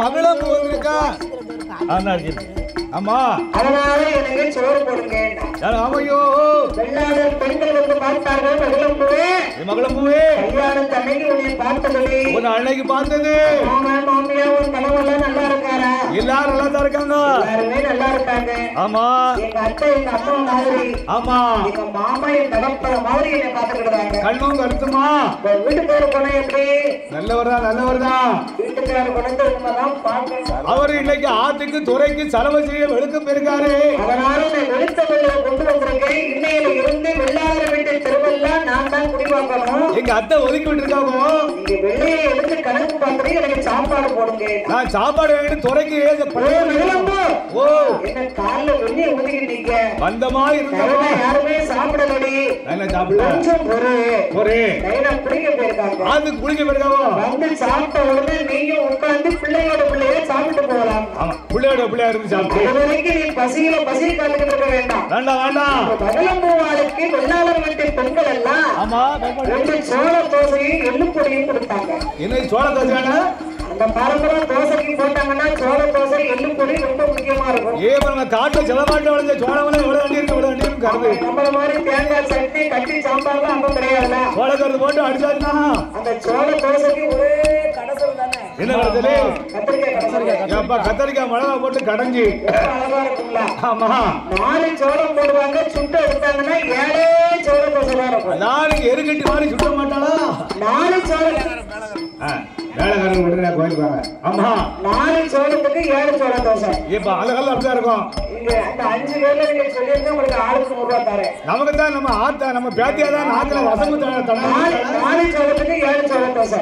மகளும் வந்திருக்கா அதான் இருக்கு. ஆமா அதனால எனக்கு சோறு போடுங்க யாரு ஆமையோ வெள்ளாளர் பெண்கள் வந்து பார்த்தார்கள் மகளும் பூவே என் மகளும் பூவே கல்யாணம் தன்னைக்கு உன்னை பார்த்தபடி உன்னை அன்னைக்கு பார்த்தது மாமா மாமியா உன் கணவெல்லாம் நல்லா இருக்காரா எல்லாரும் நல்லா தான் இருக்காங்க எல்லாருமே நல்லா இருக்காங்க ஆமா எங்க அத்தை எங்க அப்பா மாதிரி ஆமா எங்க மாமா என் தகப்பன மாதிரி என்னை பார்த்துக்கிட்டாங்க கண்ணும் கருத்துமா வீட்டுக்கார குணம் எப்படி நல்லவர்தா நல்லவர்தா வீட்டுக்கார குணத்தை உண்மைதான் பார்க்கணும் அவர் இன்னைக்கு ஆத்துக்கு துறைக்கு செலவு செய்ய வெளுக்க போயிருக்காரு அதனால நான் வெளுத்த வெள்ளையை கொண்டு வந்திருக்கேன் இன்னையில இருந்து வெள்ளாளர் வீட்டு திருவெல்லாம் நான் தான் குடிவாக்கணும் எங்க அத்தை ஒதுக்கி விட்டுருக்காமோ நீங்க வெள்ளையை எடுத்து கணக்கு பார்க்கறீங்க எனக்கு சாப்பாடு போடுங்க நான் சாப்பாடு வாங்கிட்டு துறைக்கு ஏத ஓ, மகிழம்பு. ஓ என்ன காலைல வெந்நீர் ஊத்திக்கிட்டீங்க வந்தமா இருந்தமா கையில யாருமே சாப்பிடலடி நல்லா சாப்பிட கொஞ்சம் பொறு ஒரு கையில பிடிக்க போயிருக்காங்க ஆத்துக்கு குளிக்க போயிருக்காவோ வந்து சாப்பிட்ட உடனே நீங்க உட்கார்ந்து பிள்ளையோட பிள்ளைய சாப்பிட்டு போகலாம் ஆமா பிள்ளையோட பிள்ளையா இருந்து சாப்பிட்டு அது வரைக்கும் நீ பசியில பசி காத்துக்கிட்டு இருக்க வேண்டாம் வேண்டாம் வேண்டாம் மகளம்பூவாளுக்கு வெள்ளாளர் வீட்டு பெண்கள் எல்லாம் ஆமா ரெண்டு சோள தோசையும் எள்ளு பொடியும் கொடுத்தாங்க என்ன சோள தோசை வேணா அந்த பரம்பரை தோசைக்கு போட்டாங்கன்னா சோள தோசை எள்ளு பொடி ரொம்ப முக்கியமா இருக்கும் ஏ நம்ம காட்டுல செலவாட்டு விளைஞ்ச சோளம் எவ்வளவு வண்டி இருக்கு எவ்வளவு வண்டி இருக்கு கருது நம்மள மாதிரி தேங்காய் சட்னி கட்டி சாம்பார்லாம் அப்ப கிடையாதுல்ல சோள கருது போட்டு அடிச்சாருன்னா அந்த சோள தோசைக்கு ஒரே கடைசல் தானே என்ன கருதுலே கத்திரிக்காய் கடைசல் அப்பா கத்தரிக்காய் மிளகா போட்டு கடைஞ்சி அழகா இருக்குங்களா ஆமா நாலு சோளம் போடுவாங்க சுட்டு எடுத்தாங்கன்னா ஏழே சோள தோசை தான் இருக்கும் நாளைக்கு எருக்கட்டி மாதிரி சுட்ட மாட்டாளா நாலு சோளம் வேலைக்காரங்க உடனே கோயிலுக்கு வாங்க ஆமா நாலு சோளத்துக்கு ஏழு சோள தோசை இப்ப அழகல்ல அப்படிதான் இருக்கும் இங்க அந்த அஞ்சு பேர்ல நீங்க சொல்லிருந்தா உங்களுக்கு ஆளுக்கு நூறு ரூபா தரேன் நமக்கு தான் நம்ம ஆத்தா நம்ம பேத்தியா தான் நாக்குல வசம்பு நாலு தடவை நாலு சோளத்துக்கு ஏழு சோள தோசை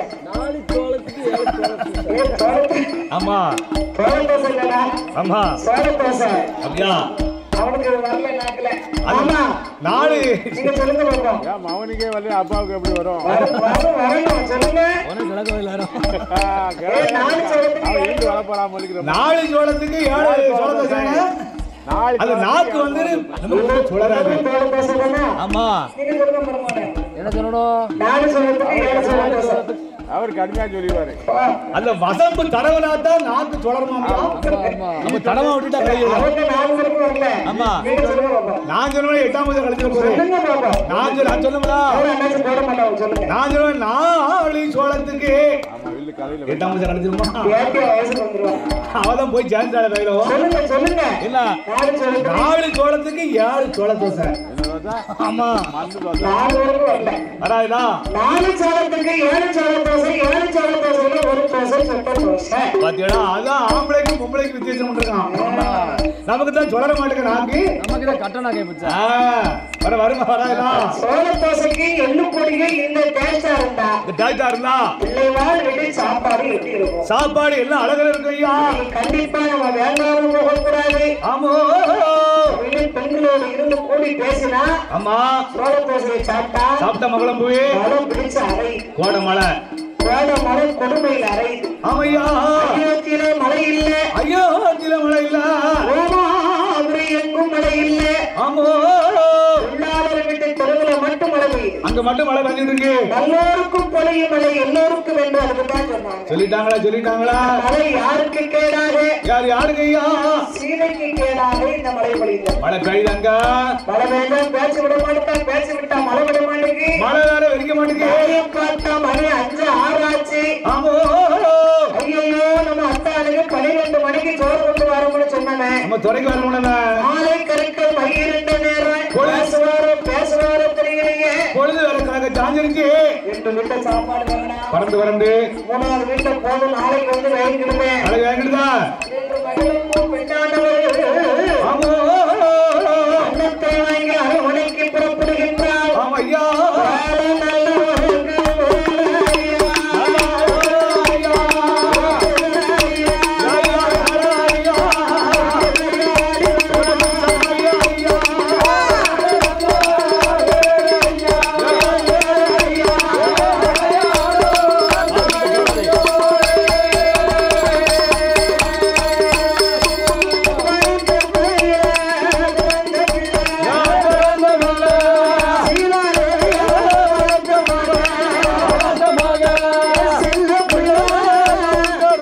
ஏ, சோளத்துக்கு ஆமா சோள தோசை இல்லடா ஆமா சோள தோசை அப்படியா அவனுக்கு வரல நாக்குல ஆமா நாலு நீங்க சொல்லுங்க பாப்போம் ஏன் மவனுக்கே வரல அப்பாவுக்கு எப்படி வரும் வரும், வரும், வரணும் சொல்லுங்க ஏ, நாலு சோளத்துக்கு அவன் ஏழு எங்க வர போறான் மொழிக்கிற நாலு சோளத்துக்கு ஏழு சோளத்தை நாலு அது நாக்கு வந்து நமக்கு சுழறாது சோள தோசை தானே ஆமா நீங்க சொல்லுங்க பாருங்க என்ன சொல்லணும் நாலு சோளத்துக்கு ஏழு சோள தோசை அவர் கடுமையா சொல்லிடுவாரு ஆ. அந்த வசம்பு தடவுனா தான் நாக்கு சுழறமா நம்ம தடவை விட்டுட்டா கையில அவங்க நாலு பேருக்கு வரல ஆமா. நீங்க சொல்லுங்க பாப்போம் நான் சொல்லுவேன் எட்டாம் வகுப்பு கழிச்சிட போறேன் சொல்லுங்க பாப்போம் நான் சொல்ல நான் சொல்லுங்களா அவரு அண்ணாச்சி போட மாட்டாங்க சொல்லுங்க நான் சொல்லுவேன் நாலு சோளத்துக்கு ஆமா வில்லு கதையில எட்டாம் வகுப்பு கழிச்சிருமா ஏற்கனவே வயசுக்கு வந்துருவாங்க அவதான் போய் சேர்ந்தாட கையில சொல்லுங்க சொல்லுங்க இல்ல நாலு சோளத்துக்கு நாலு சோளத்துக்கு ஏழு சோள தோசை என்ன ஆமா மருந்து தோசை நாலு பேருக்கு வரல வராதுடா நாலு சோளத்துக்கு ஏழு சோள தோசை ஏழு சோள தோசையில ஒரு தோசை சொட்ட தோசை பாத்தீங்களா அதான் ஆம்பளைக்கும் பொம்பளைக்கும் வித்தியாசம் இருக்கான் நமக்கு தான் சுழற மாட்டேங்க நாக்கு நமக்கு தான் கட்டணம் கைப்பிச்சா ஆ, வர வருமா வராதுடா சோள தோசைக்கு எள்ளு பொடிங்க இந்த டேஸ்டா இருந்தா இந்த டாக்டா இருந்தா பிள்ளைவாள் வீட்டு சாப்பாடு எப்படி இருக்கும் சாப்பாடு எல்லாம் அழகா இருக்கு ஐயா கண்டிப்பா நம்ம வேண்டாம் போகக்கூடாது ஆமோ வீட்டு பெண்களோடு இருந்து கூடி பேசினா ஆமா சோள தோசையை சாப்பிட்டா சாப்பிட்ட மகளம் போய் மழை பிடிச்சு அறை கோடை மலை கோடை மழை கொடுமையில் அறையுது ஆமையா அயோத்தியில மழை இல்ல ஐயோ சில மழை இல்ல ரோமாபுரி எங்கும் மழை இல்ல ஆமோ உள்ளாளர் வீட்டு தெருவுல மட்டும் மழை பெய்யுது அங்க மட்டும் மழை வந்துட்டு இருக்கு நல்லோருக்கும் பொழியும் மழை எல்லோருக்கும் வேண்டும் அதுதான் சொன்னாங்க சொல்லிட்டாங்களா சொல்லிட்டாங்களா மழை யாருக்கு கேடாது யார் யாருக்கு ஐயா சீதைக்கு கேடாது இந்த மழை பொழியுது மழை பெய்யுதாங்க மழை வேண்டாம் பேச்சு விட மாட்டேன் பேச்சு விட்டா மழை விட மாட்டேங்குது மழை வேற வெடிக்க மாட்டேங்குது மழையை பார்த்தா மணி அஞ்சு ஆறு ஆச்சு ஆமோ ஐயோ நம்ம அத்தாளுக்கு பன்னிரெண்டு மணிக்கு சோறு கொண்டு வரோம்னு சொன்னேன் நம்ம துறைக்கு வர முடியல மாலை கருக்கள் பகிரண்டு நேரம் பேசுவாரோ பேசுவாரோ தெரியலையே பொழுது வேற கணக்க சாஞ்சிருக்கு ரெண்டு வீட்டை சாப்பாடு வேணாம் பறந்து பறந்து மூணாவது வீட்டை போதும் நாளைக்கு வந்து வாங்கிடுவேன் மழை வேண்டுதா ரெண்டு மகளும் பெண்ணாண்டவர்கள்